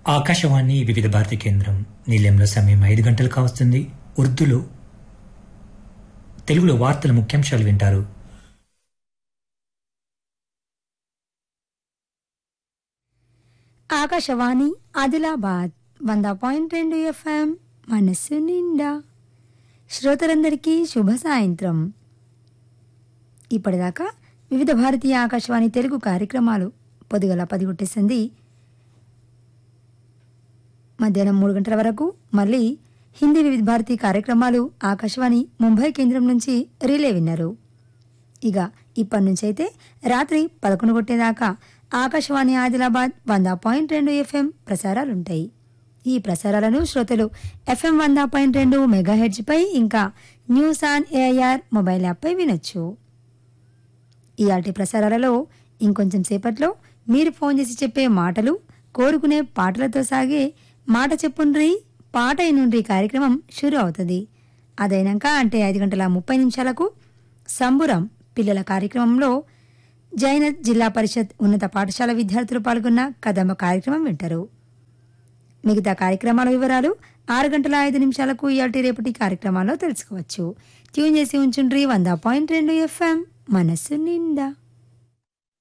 ఆకాశవాణి వివిధ భారతి కేంద్రం నిలయంలో సమయం ఐదు గంటలు కావస్తుంది ఉర్దూలో తెలుగులో వార్తల ముఖ్యాంశాలు వింటారు ఆకాశవాణి ఆదిలాబాద్ వంద పాయింట్ రెండు ఎఫ్ఎం మనస్సు నిండా శ్రోతలందరికీ శుభ సాయంత్రం ఇప్పటిదాకా వివిధ భారతీయ ఆకాశవాణి తెలుగు కార్యక్రమాలు పొద్దుగల పది కొట్టేసింది మధ్యాహ్నం మూడు గంటల వరకు మళ్ళీ హిందీ వివిధ భారతీ కార్యక్రమాలు ఆకాశవాణి ముంబై కేంద్రం నుంచి రిలే విన్నారు ఇక ఇప్పటి నుంచి అయితే రాత్రి పదకొండు కొట్టేదాకా ఆకాశవాణి ఆదిలాబాద్ వంద పాయింట్ రెండు ఎఫ్ఎం ప్రసారాలుంటాయి ఈ ప్రసారాలను శ్రోతలు ఎఫ్ఎం వంద పాయింట్ రెండు మెగాహెడ్జ్పై ఇంకా న్యూస్ ఆన్ ఏఐఆర్ మొబైల్ యాప్పై వినొచ్చు ఇయాల్టి ప్రసారాలలో ఇంకొంచెం సేపట్లో మీరు ఫోన్ చేసి చెప్పే మాటలు కోరుకునే పాటలతో సాగే మాట చెప్పుండ్రి పాట అయినుండ్రి కార్యక్రమం షురు అవుతుంది అదైనాక అంటే ఐదు గంటల ముప్పై నిమిషాలకు సంబురం పిల్లల కార్యక్రమంలో జైనత్ జిల్లా పరిషత్ ఉన్నత పాఠశాల విద్యార్థులు పాల్గొన్న కదమ్మ కార్యక్రమం వింటారు మిగతా కార్యక్రమాల వివరాలు ఆరు గంటల ఐదు నిమిషాలకు ఇయాల్టి రేపటి కార్యక్రమాల్లో తెలుసుకోవచ్చు ట్యూన్ చేసి ఉంచుండ్రి వంద పాయింట్ రెండు ఎఫ్ఎం మనస్సు నిండా